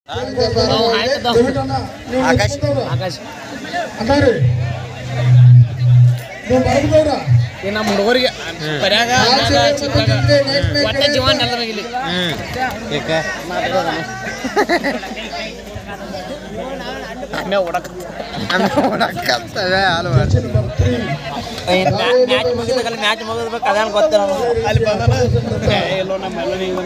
ಆಕಾಶ್ ಆಕಾಶ್ ಅದಾರಿ ನೀವು ಬರ್ಬೋದ್ರ ಈ ನಮ್ಮ ಹುಡುಗರಿಗೆ ಬರ್ಯಾಗ ಹಂಗಾಗ ಚಿಕ್ಕಾಗ ಒಟ್ಟ ಜೀವನ ಎಲ್ಲರ ಇಲ್ಲಿ ಆಮೇಲೆ ಓಡಕ್ ಮ್ಯಾಚ್ ಮುಗಿಬೇಕಲ್ಲ ಮ್ಯಾಚ್ ಮುಗಿದ್ಬೇಕು ಅದೇನು ಗೊತ್ತಿಲ್ಲ ಅಲ್ಲಿ ಬಂದನ ಎಲ್ಲೋ ನಮ್ಮ ಎಲ್ಲ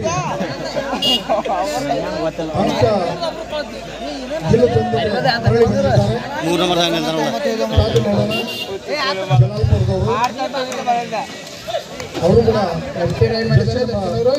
ಗೊತ್ತಿಲ್ಲ ಅಂತ ಜಿಲ್ಲೆದೊಂದಿಗೆ ಮರಳಿ ಬಂದಿದ್ದಾರೆ ಮೂರು ನಂಬರ್ ಹಂಗೆ ಅಂತ ನೋಡ ಕಾದು ನೋಡೋಣ ಜಲಾಲ್ಪುರದವರು ಅವರು ಕೂಡ ಅವರು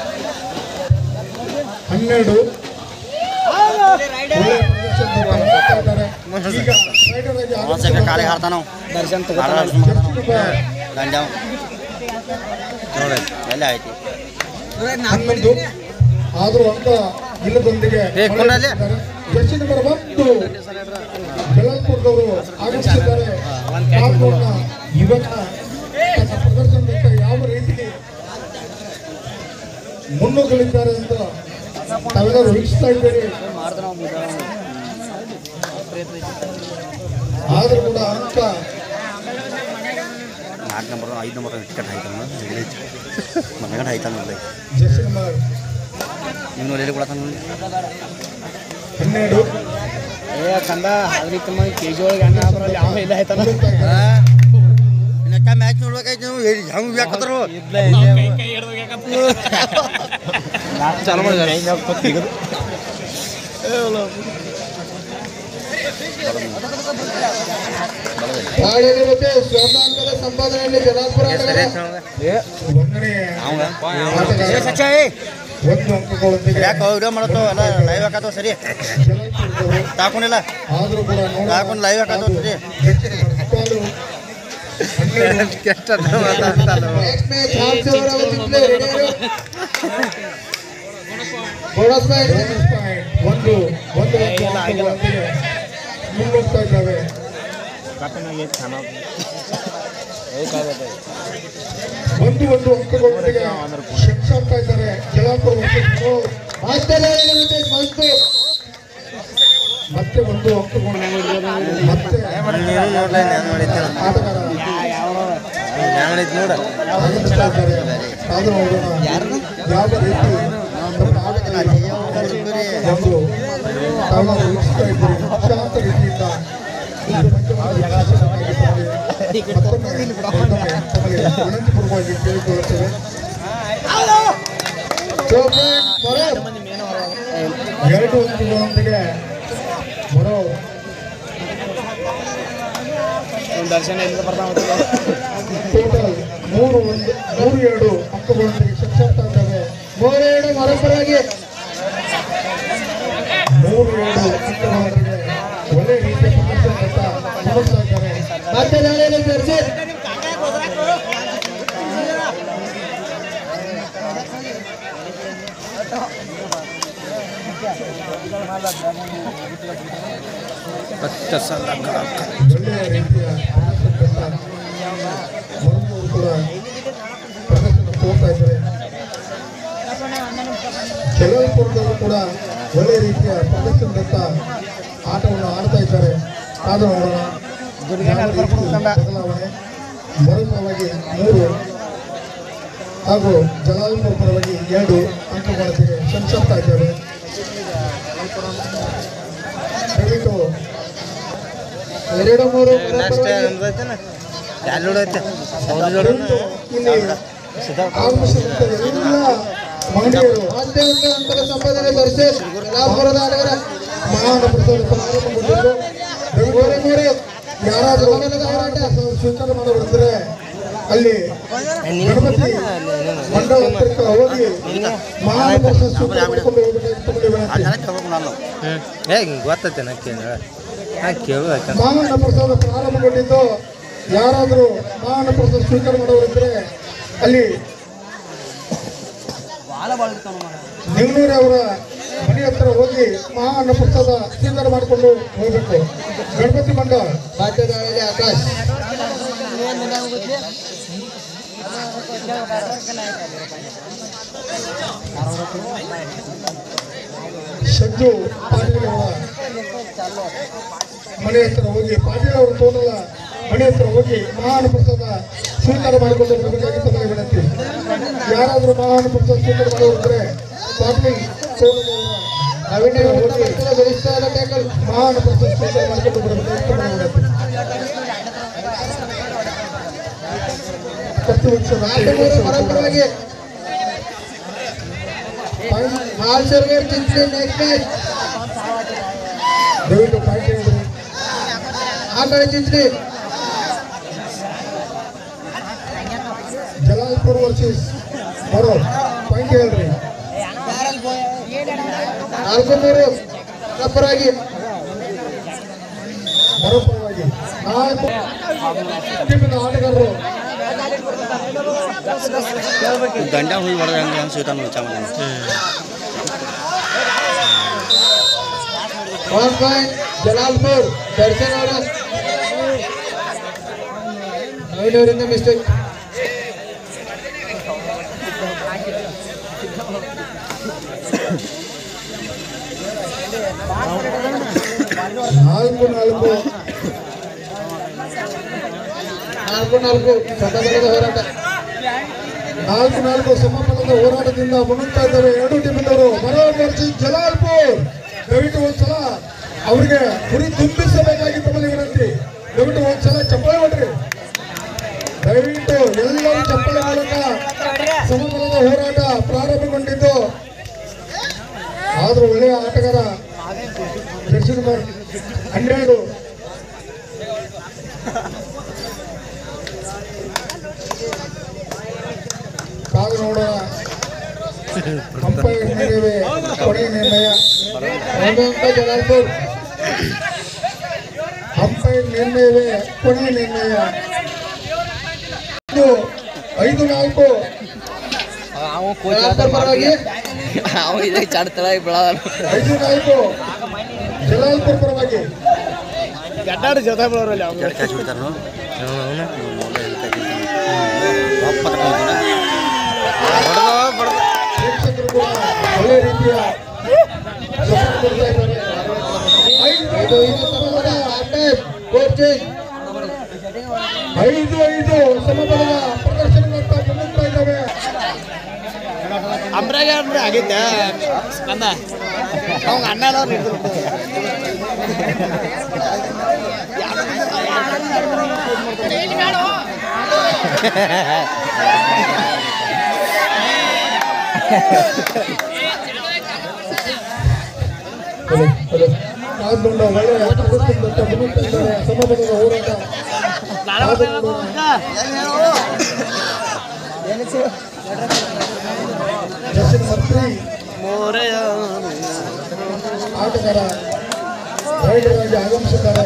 ಹನ್ನೆರಡು ಒಳ್ಳೆಯ ಪ್ರದರ್ಶನದಿಂದ ಮಾಡ್ತಾ ಇದ್ದಾರೆ. ಈಗ ರೈಡರ್ ಆಗಿ ಒಂದು ಸೆಕೆಂಡ್ ಕಾಲಿಗೆ ಹಾರ್ತಾನವ ದರ್ಶನ್ ಗಂಜಾವ ನೋಡಿ ಎಲ್ಲ ಐತಿ ಹನ್ನೊಂದು ಆದರೂ ಅಂತ ಇಲ್ಲದೊಂದಿಗೆ ಜರ್ಸಿ ನಂಬರ್ ಒಂದು ಜಲಾಲ್ಪುರದವರು ಆಗಮಿಸಿದ್ದಾರೆ ಕಾಲ್ಕೋಟ್ನ ಯುವಕ ತನ್ನ ಪ್ರದರ್ಶನದಿಂದ ಯಾವ ರೀತಿ ಮುನ್ನುಗ್ಗಲಿದ್ದಾರೆ ಅಂತ ತಾವೆಲ್ಲರೂ ವೀಕ್ಷಿಸ್ತಾ ಇದ್ದೀರಿ ಆದರೂ ಕೂಡ ಅಂತ ನಾಲ್ಕು ನಂಬರ್ ಐದು ನಂಬರ್ ಟಿಕೆಟ್ ಹಾಯ್ತಾನ ಮನೆಗಡೆ ಹಾಯ್ತಾನ ನೋಡಿ ಜರ್ಸಿ ನಂಬರ್ ನೀವು ನೋಡಿ ಎಲ್ಲಿ ಕೊಡತಾನ ನೋಡಿ ಹನ್ನೆರಡು ಏ ಕಂದ ಅದ್ರಿ ತುಂಬ ಕೆ ಜಿ ಒಳಗೆ ಅಣ್ಣ ಬರಲ್ಲ ಯಾವ ಇಲ್ಲ ಆಯ್ತಾನ ಇನ್ನಕ್ಕ ಮ್ಯಾಚ್ ನೋಡ್ಬೇಕಾಯ್ತು ನೀವು ಹೆಂಗೆ ಬೇಕಾದ್ರು ಚಾಲು ಮಾಡಿ ತಾಳಿರುತ್ತೆ ಸ್ವರ್ಣಾಂಕದ ಸಂಪಾದನೆಯಲ್ಲಿ ಜಲಾಲ್ಪುರ ಒಂದನೇ ಅವಂಗ ಆಟಗಾರ ಒಂದು ಅಂಕಗಳೊಂದಿಗೆ ಯಾಕೆ ವಿಡಿಯೋ ಮಾಡತ್ತೋ ಎಲ್ಲ ಲೈವ್ ಹಾಕತ್ತೋ ಸರಿ ಜಲಾಲ್ಪುರದವರು ತಾಕೊಂಡಿಲ್ಲ ಆದರೂ ಕೂಡ ನೋಡೋಣ. ತಾಕೊಂಡು ಲೈವ್ ಹಾಕತ್ತೋ ಸರಿ ಹೆಚ್ಚಿನ ಪಾಲು ಹನ್ನೆರಡು. Next match ಹಾಕ್ಸಿದವರು ಅವತ್ತಿಂದಲೇ ready ಇರು. Bonus point. Bonus point. ಒಂದು ಒಂದು ಅಂಕಗಳೊಂದಿಗೆ ಮುನ್ನೋಗ್ತಾ ಇದ್ದಾವೆ ಒಂದು ಒಂದು ಅಂಕಗಳೊಂದಿಗೆ ಶಕ್ಸಾಗ್ತಾ ಇದ್ದಾರೆ ಜಲಾಪುರ ವರ್ಷಕ್ಕೂ ಮತ್ತೆ ಒಂದು ಅಂಕಗಳು ಮತ್ತೆ ಆಟಗಾರ ನೋಡ ಆಗಮಿಸ್ತಾ ಇದ್ದಾರೆ ಕಾದು ನೋಡೋಣ ಯಾವ ರೀತಿ ನಮ್ಮ ಆಟಗಾರರು ಒಂದು ತಾವು ವೀಕ್ಷಿಸ್ತಾ ಇದ್ದೀರಿ ಶಾಂತ ರೀತಿಯಿಂದ ಈ ಪಂದ್ಯವನ್ನು ವೀಕ್ಷಿಸಬೇಕಾಗಿದ್ದಾರೆ. ಮತ್ತೊಮ್ಮೆ ಮತ್ತೊಮ್ಮೆ ತಮಗೆ ವಿನಂತಿಪೂರ್ವಕವಾಗಿ ಕೇಳಿಕೊಳ್ಳುತ್ತೇವೆ ಚೌಪೇಟ್ ಮೊರಬ್. ಎರಡು ಅಂಕಗಳೊಂದಿಗೆ ಮೊರೋ ದರ್ಶನ ಎಲ್ಲಿಂದ ಬರ್ತಾವ ಟೋಟಲ್ ಮೂರು ಒಂದು ಮೂರು ಎರಡು ಅಂಕಗಳೊಂದಿಗೆ ಶಕ್ಸಾಗ್ತಾ ಇದ್ದಾವೆ ಮೂರು ಎರಡು ಮರಪರಾಗಿ ಮೂರು ಎರಡು ಅಂಕಗಳೊಂದಿಗೆ ಒಳ್ಳೆ ರೀತಿಯ ಪ್ರದರ್ಶನ ನೋಡ್ತಾ ಇದ್ದಾರೆ ಮತ್ತೆ ನಾನೇನು ತೋರಿಸಿ ಒಳ್ಳೆಯ ರೀತಿಯ ಪ್ರದರ್ಶನ ಮರುಮೂರು ಕೂಡ ಪ್ರದರ್ಶನ ತೋರ್ತಾ ಇದ್ದಾರೆ ಜಲಾಲ್ಪುರದವರು ಕೂಡ ಒಳ್ಳೆ ರೀತಿಯ ಪ್ರದರ್ಶನದತ್ತ ಆಟವನ್ನು ಆಡ್ತಾ ಇದ್ದಾರೆ ಕಾದು ನೋಡೋಣ ಯಾವ ರೀತಿ ಬದಲಾವಣೆ ಮರುಪರವಾಗಿ ಮೂರು ಹಾಗೂ ಜಲಾಲ್ಪುರ ಪರವಾಗಿ ಎರಡು ಅಂಕಗಳೊಂದಿಗೆ ಸಂಚರಿಸ್ತಾ ಇದ್ದೇವೆ ದಯವಿಟ್ಟು ಎರಡು ಮೂರು ಇಲ್ಲಿ ಆಗಮಿಸಿದಂತ ಎಲ್ಲ ಮಹಿಳೆಯರು ಅತ್ಯಂತ ಅಂತರ ಸಂಪಾದನೆ ದರ್ಶನ್ ಯಲ್ಲಾಪುರದ ಆಟಗಾರ ಮಹಾನ್ ಪ್ರಸಾದ ಪ್ರಾರಂಭಗೊಂಡಿದ್ದು ಮೂರೇ ಮೂರೇ ಯಾರಾದರೂ ಹೋರಾಟ ಸ್ವೀಕಾರ ಮಾಡಬಿಡ್ತಾರೆ ಅಲ್ಲಿ ಗಣಪತಿ ಮಂಡಳ ಅಂತರಿಕ ಅವಧಿ ಮಹಾನ್ ಪ್ರಸಾದ ಸ್ವೀಕಾರ ಮಾಡಿಕೊಂಡು ಹೋಗಬೇಕಾಗಿ ವಿನಂತಿ ನಾನು ಗೊತ್ತೈತೆ ನಾ ಕೇಳ ನಾ ಕೇಳು ಮಾನವ ಪ್ರಸಾದ ಪ್ರಾರಂಭಗೊಂಡಿದ್ದು ಯಾರಾದರೂ ಮಾನವ ಪ್ರಸಾದ ಸ್ವೀಕಾರ ಮಾಡೋರಿದ್ರೆ ಅಲ್ಲಿ ನಿಮ್ನೂರಿ ಅವರ ಮನೆ ಹತ್ರ ಹೋಗಿ ಮಹಾನ್ನ ಪ್ರಸಾದ ಸ್ವೀಕಾರ ಮಾಡಿಕೊಂಡು ಹೋಗ್ಬೇಕು ಗಣಪತಿ ಮಂಡಳ ಬಾಧ್ಯದಾಳಿ ಆಕಾಶ್ ಸಜ್ಜು ಪಾಟೀಲ್ ಅವರ ಮನೆ ಹತ್ರ ಹೋಗಿ ಪಾಟೀಲ್ ಅವರ ತೋಟದ ಮನೆ ಹತ್ರ ಹೋಗಿ ಮಹಾನ್ ಪ್ರಸಾದ ಸ್ವೀಕಾರ ಮಾಡಿಕೊಂಡು ಬರಬೇಕಾಗಿ ತಮಗೆ ವಿನಂತಿ ಯಾರಾದರೂ ಮಹಾನ್ ಪ್ರಸಾದ ಸ್ವೀಕಾರ ಮಾಡೋರಿದ್ರೆ ಪಾಟೀಲ್ ತೋಟದವರ ಹೋಗಿ ಮಹಾನ್ ಪ್ರಸಾದ ಸ್ವೀಕಾರ ಮಾಡಿಕೊಂಡು ಬರಬೇಕಾಗಿ ತಮಗೆ ವಿನಂತಿ ಹತ್ತು ನಿಮಿಷ ದಯವಿಟ್ಟು ಪಾಯಿಂಟ್ ಹೇಳಿದ್ರಿ ಆ ಕಡೆ ಚಿಂತ್ರಿ ಜಲಾಲ್ಪುರ್ ವರ್ಸಸ್ ಬರೋ ಪಾಯಿಂಟ್ ಹೇಳ್ರಿ ನಾಲ್ಕು ಮೂರು ಪರವಾಗಿ ಬರೋ ಪರವಾಗಿ ನಾಲ್ಕು ಟೀಮಿನ ಆಟಗಾರರು ದಂಡ ಹೋಗಿ ಹೊಡೆದ ಹಂಗೆ ಅನ್ಸುತ್ತೆ ನೋಡಿ ಚಾಮರಾಜ ಒನ್ ಪಾಯಿಂಟ್ ಜಲಾಲ್ಪುರ್ ದರ್ಶನ್ ಅವರ ನವೀನವರಿಂದ ಮಿಸ್ಟೇಕ್ ನಾಲ್ಕು ನಾಲ್ಕು ನಾಲ್ಕು ನಾಲ್ಕು ಸಮಬಲದ ಹೋರಾಟ ನಾಲ್ಕು ನಾಲ್ಕು ಸಮಬಲದ ಹೋರಾಟದಿಂದ ಮುನ್ನುಗ್ತಾ ಇದ್ದಾರೆ ಎರಡು ಟೀಮಿನವರು ಬರೋ ವರ್ಸಸ್ ಜಲಾಲ್ಪುರ್ ದಯವಿಟ್ಟು ಒಂದ್ಸಲ ಅವರಿಗೆ ಗುರಿ ತುಂಬಿಸಬೇಕಾಗಿ ತಮ್ಮಲ್ಲಿ ವಿನಂತಿ ದಯವಿಟ್ಟು ಒಂದ್ಸಲ ಚಪ್ಪಾಳೆ ಹೊಡ್ರಿ ದಯವಿಟ್ಟು ಎಲ್ಲರೂ ಚಪ್ಪಾಳೆ ಮೂಲಕ ಸಮಬಲದ ಹೋರಾಟ ಪ್ರಾರಂಭಗೊಂಡಿದ್ದು ಆದ್ರೂ ಒಳ್ಳೆಯ ಆಟಗಾರ ಜರ್ಸಿ ನಂಬರ್ ಹನ್ನೆರಡು ಕಾದು ನೋಡೋಣ ಅಂಪೈರ್ ನಿರ್ಣಯವೇ ಕೊನೆಯ ನಿರ್ಣಯ ಒಂದು ಅಂಕ ಜಲಾಲ್ಪುರ್ ಅಂಪೈರ್ ನಿರ್ಣಯವೇ ಕೊನೆಯ ನಿರ್ಣಯ ಇದು ಐದು ನಾಲ್ಕು ಅವ ಜಲಾಲ್ಪುರ್ ಪರವಾಗಿ ಅವ ಇದೇ ಚಾಡ್ತಾಳ ಬೆಳದ ಐದು ನಾಲ್ಕು ಜಲಾಲ್ಪುರ್ ಪರವಾಗಿ ಗಡ್ಡಾಡು ಜೊತೆ ಬರೋರಲ್ಲಿ ಅವ್ನು ಎರಡು ಕ್ಯಾಚ್ ಬಿಡ್ತಾರೆ ನೋಡಿ ಪ್ರೇಕ್ಷಕರು ಕೂಡ ಒಳ್ಳೆ ರೀತಿಯ support ಕೊಡ್ತಾ ಇದ್ದಾರೆ. ಐದು ಐದು ಐದು ಸಮಬಲ ಅಡ್ಡೇಸ್ ಕೋಚಿಂಗ್ ಐದು ಐದು ಸಮಬಲದ ಪ್ರದರ್ಶನಗಳತ್ತ ಮುನ್ನುಗ್ತಾ ಇದ್ದಾವೆ ಅಂಬ್ರಾಗ ಅಂದ್ರೆ ಆಗೈತೆ ನಂದ ಅವಂಗ ಅಣ್ಣನವ್ರು ಹಿಡಿದ್ರು ಕಾದ್ಕೊಂಡ ಒಳ್ಳೆಯ ಪ್ರದರ್ಶನದತ್ತ ಮುನ್ನುಗ್ತಾ ಇದ್ದಾರೆ ಸಮಬಲದ ಹೋರಾಟ ಕಾದು ನೋಡೋಣ. ಜಸ್ಟಿನ್ ಮಂತ್ರಿ ಆಟಗಾರ ರೈಡರಾಗಿ ಆಗಮಿಸಿದ್ದಾರೆ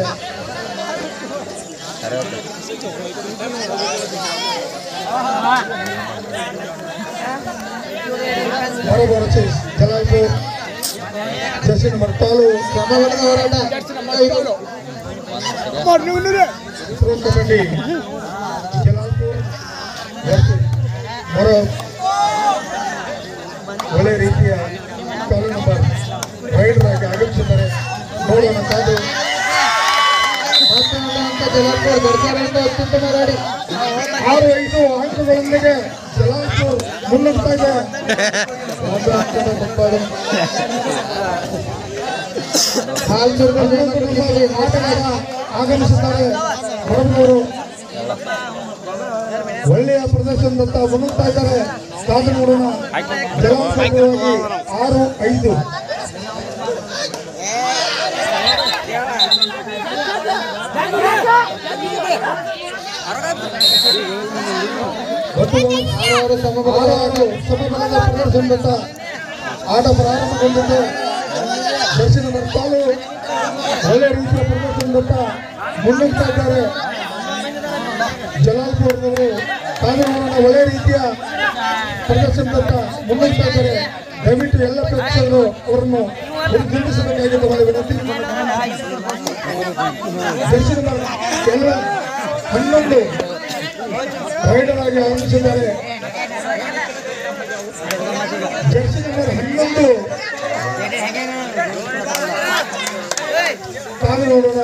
ಹೊರಬರಚಿ ಜಲಾಲ್ಪುರ್ ಜಸ್ಟಿನ್ ಮರ್ತಾಲು ಸಮಬಲದ ಹೋರಾಟ ಐದು ಪ್ರೋ ಕಬಡ್ಡಿ ಜಲಾಲ್ಪುರ್ ವರ್ಸಸ್ ಮೊರೋ ಒಳ್ಳೆ ರೀತಿಯ ಕಾಲು ನಂಬರ್ ರೈಡರ್ ಆಗಿ ಆಗಮಿಸಿದ್ದಾರೆ ನೋಡೋಣ ಕಾದು ಹತ್ತೊಂದು ಅಂಕ ಜಲಾಲ್ಪುರ್ ದರ್ಶನ್ ಅವರಿಂದ ಅತ್ಯುತ್ತಮ ರಾಡಿ ಆರು ಐದು ಅಂಕಗಳೊಂದಿಗೆ ಜಲಾಲ್ಪುರ್ ಮುನ್ನುಗ್ತಾ ಇದೆ ಒಂದು ಅಂಕದ ತಪ್ಪಾಡು ಹಾಲ್ ಸುರ್ಗದಲ್ಲಿ ಆಟಗಾರ ಆಗಮಿಸಿದ್ದಾರೆ ಹೊರಬನವರು ಒಳ್ಳೆಯ ಪ್ರದರ್ಶನದತ್ತ ಮುನ್ನುಗ್ತಾ ಇದ್ದಾರೆ ಕಾದು ನೋಡೋಣ ಜಲಾಲ್ಪುರವಾಗಿ ಆರು ಐದು ಮತ್ತು ಆರು ಸಮಬಲ ಆರು ಸಮಬಲದ ಪ್ರದರ್ಶನದತ್ತ ಆಟ ಪ್ರಾರಂಭಗೊಂಡಿದ್ದು ದರ್ಶನ ಬರ್ತಾಲು ಒಳ್ಳೆ ರೀತಿಯ ಪ್ರದರ್ಶನದತ್ತ ಮುನ್ನುಗ್ತಾ ಇದ್ದಾರೆ ಜಲಾಲ್ಪುರದವರು ಕಾನೂನಿನ ಒಳ್ಳೆ ರೀತಿಯ ಪ್ರದರ್ಶನದತ್ತ ಮುನ್ನುಗ್ತಾ ಇದ್ದಾರೆ ದಯವಿಟ್ಟು ಎಲ್ಲ ಪ್ರೇಕ್ಷಕರು ಅವರನ್ನು ಗುರುತಿಸಬೇಕಾಗಿ ತಮ್ಮಲ್ಲಿ ವಿನಂತಿ ದರ್ಶನ ಎಲ್ಲ ಹನ್ನೊಂದು ರೈಡರ್ ಆಗಿ ಆಗಮಿಸಿದ್ದಾರೆ ಜರ್ಸಿ ನಂಬರ್ ಹನ್ನೊಂದು ಕಾದು ನೋಡೋಣ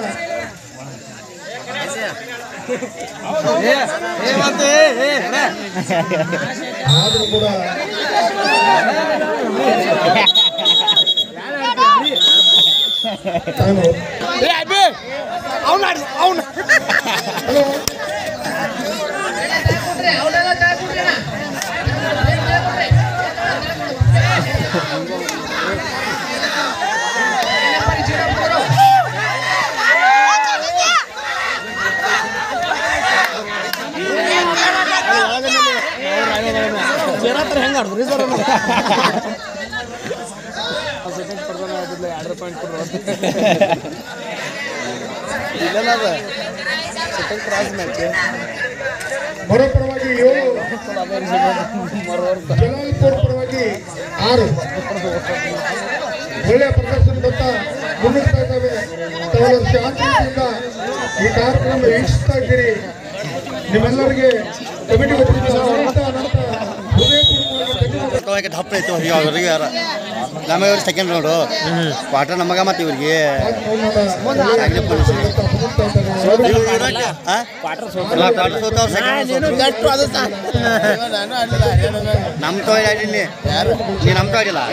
ಆದ್ರೂ ಕೂಡ ಟೈಮ್ ಹಲೋ ಹೆಂಗ ಆಡಿದ್ರಿ ಸರ್ ಮರೋ ಪರವಾಗಿ ಏಳು ಜಲಾಲ್ಪುರ್ ಪರವಾಗಿ ಆರು ಒಳ್ಳೆಯ ಪ್ರದರ್ಶನದತ್ತ ಮುನ್ನುಗ್ತಾ ಇದ್ದಾವೆ ತಾವೆಲ್ಲರೂ ಶಾಂತಿಯಿಂದ ಈ ಕಾರ್ಯಕ್ರಮ ವೀಕ್ಷಿಸ್ತಾ ಇದ್ದೀರಿ ನಿಮ್ಮೆಲ್ಲರಿಗೆ ಕಮಿಟಿ ವತಿಯಿಂದ ಅನಂತ ಅನಂತ ಹೃದಯಪೂರ್ವಕವಾಗಿ ಧನ್ಯವಾದ ದಪ್ಪ ಐತಿ ಅವ್ರಿಗೆ ಅವ್ರಿಗೆ ಯಾರ ನಮಗೆ ಅವ್ರಿಗೆ ಸೆಕೆಂಡ್ ನೋಡು ಕ್ವಾರ್ಟರ್ ನಮಗ ಮತ್ತೆ ಇವ್ರಿಗೆ ಕ್ವಾರ್ಟರ್ ಸೋತವ್ರು ಸೆಕೆಂಡ್ ನಮ್ಮ ತೋ ಆಡಿಲ್ಲ ನೀ ನಮ್ಮ ತೋ ಆಡಿಲ್ಲ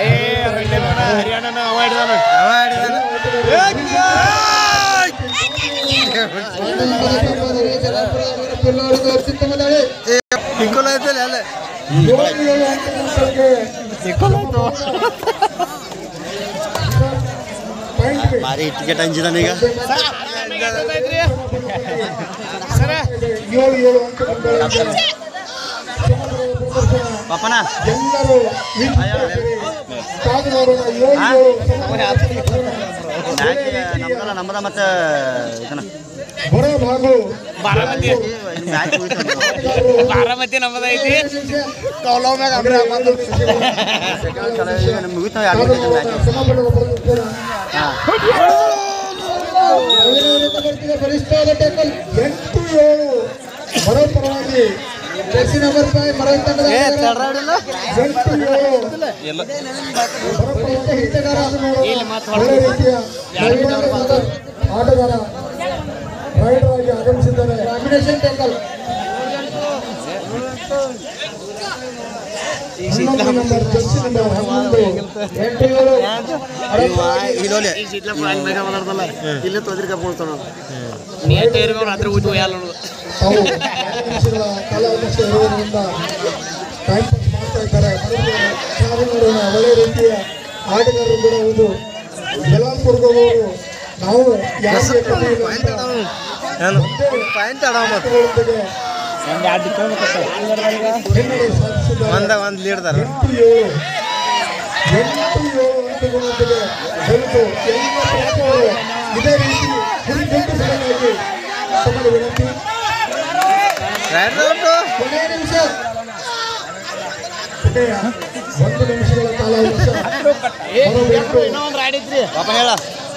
ಪಿಂಕೋಲ ಐತಲ್ಲ ಅಲ್ಲ ಭಾರಿ ಟಿಕೆಟ್ ಹಂಚಿದಾನ ಈಗ ಏಳು ಏಳು ಅಂಕಗಳು ಪಾಪನ ಎಲ್ಲರೂ ವೀಕ್ಷಿಸಿದ್ದೀರಿ. ಕಾದು ನೋಡೋಣ ಏಳು ಏಳು ಮ್ಯಾಚ್ ನಮ್ದಲ್ಲ ನಮ್ಮದ ಮತ್ತೆ ಇದನ್ನ ಹೊರ ಭಾಗು ಬಾರಾಮತಿ ಮ್ಯಾಚ್ ಹೋಯ್ತು ಬಾರಾಮತಿ ನಮ್ಮದ ಐತಿ ಚಲೋ ಈಗ ನಮ್ಗೆ ಮುಗಿತು ಎರಡು ಮ್ಯಾಚ್ ಎಂಟು ಏಳು ಹೊರ ಪರವಾಗಿ ಜರ್ಸಿ ನಂಬರ್ ಫೈವ್ ಮರ ತಂಡದ ಎಂಟು ಏಳು ಹೊರ ಪರವಾಗಿ ಹಿಡಿತಗಾರ ಒಳ್ಳೆ ರೀತಿಯ ನವೀನವಾದ ಆಟಗಾರ ರೈಡರ್ ಆಗಿ ಆಗಮಿಸಿದ್ದಾರೆ ಕಾಂಬಿನೇಷನ್ ಟೆಂಕಲ್ ಹನ್ನೊಂದು ನಂಬರ್ ಜರ್ಸಿ ನಂಬರ್ ಹನ್ನೊಂದು ಎಂಟು ಏಳು ಇಲ್ಲೋಲೆ ಇಲ್ಲೇ ತೊದ್ರಿ ಕಪ್ಕೊಳ್ತಾನ ನೀಟ್ ಏರ್ಬೇಕು ರಾತ್ರಿ ಊಟ ಒಯ್ಯಲ್ಲ ನೋಡು ತಾವು ಎರಡು ನಿಮಿಷಗಳ ಕಾಲಾವಕಾಶ ಇರುವುದರಿಂದ ಟೈಮ್ ಪಾಸ್ ಮಾಡ್ತಾ ಇದ್ದಾರೆ ಕಾದು ನೋಡೋಣ ಒಳ್ಳೆ ರೀತಿಯ ಆಟಗಾರರು ಕೂಡ ಹೌದು ಜಲಾಲ್ಪುರದವರು ನಾವು ಯಾವುದೇ ಕಮ್ಮಿ ಇಲ್ಲ ಅಂತ ಪಾಯಿಂಟ್ ಆಡೋ ಆಟಗಳೊಂದಿಗೆ ಹಿನ್ನಡೆ ಸಾಧಿಸಿದ್ದಾರೆ. ಒಂದ ಒಂದ್ ಲೀಡ್ದಾರ ಎಂಟು ಏಳು ಎಂಟು ಏಳು ಅಂಕಗಳೊಂದಿಗೆ ಗೆದ್ದು ಎಲ್ಲ ಪ್ರಯತ್ನಗಳು ಇದೇ ರೀತಿ ಹುರಿದುಂಬಿಸಬೇಕಾಗಿ ತಮ್ಮಲ್ಲಿ ವಿನಂತಿ ರೈಟ್ ಉಂಟು ಕೊನೆಯ ನಿಮಿಷ ಕೊನೆಯ ಒಂದು ನಿಮಿಷಗಳ ಕಾಲಾವಕಾಶ ಬರಬೇಕು. ಇನ್ನೊಂದು ರಾಡ್ ಐತ್ರಿ ಪಾಪ ಹೇಳ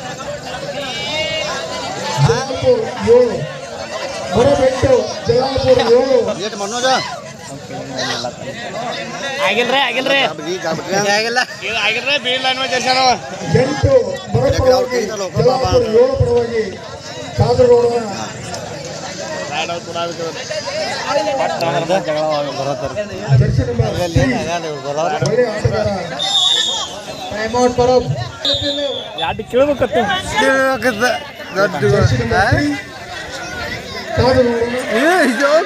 ಜಲಾಲ್ಪುರ್ ಏಳು ಹೊರಬೆಟ್ಟು ಜಲಾಲ್ಪುರ್ ಏಳು ಏಟ್ ಮನ್ನೋಜ ಆಗಿಲ್ರಿ ಆಗಿಲ್ರಿ ಆಗಿಲ್ಲ ಇದು ಆಗಿಲ್ರಿ ಬೀಳ್ ಲೈನ್ ಜರ್ಸನ ಎಂಟು ಬರಪರವಾಗಿ ಜಲಾಲ್ಪುರ್ ಏಳು ಪರವಾಗಿ ಕಾದರೋಡನ ಜರ್ಸಿ ನಂಬರ್ ಒಳ್ಳೆ ಆಟಗಾರ ಟೈಮ್ ಔಟ್ ಬರೋಬ್ ಎರಡು ಕೇಳ್ಬೇಕತ್ತು ದೊಡ್ಡ ಜರ್ಸಿ ನಂಬರ್ ತ್ರೀ. ಕಾದು ನೋಡೋಣ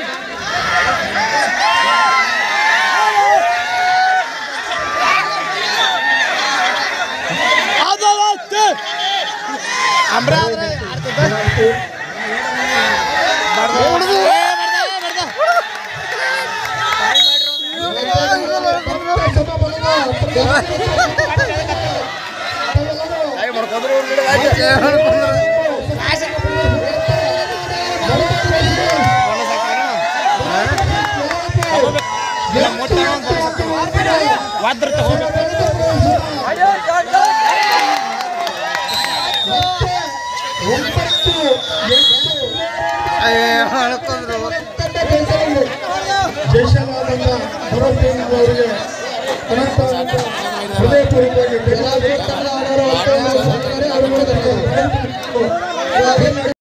ವಾದ್ರ ತಗೋಬೇಕು ಒಂಬತ್ತು ಎಂಟು ಜಯಶಾಲಾನಂದ ಅವರಿಗೆ ಅನಂತ ಅನಂತ ಹೃದಯಪೂರ್ವಕವಾಗಿ ಧನ್ಯವಾದ. ದಯವಿಟ್ಟು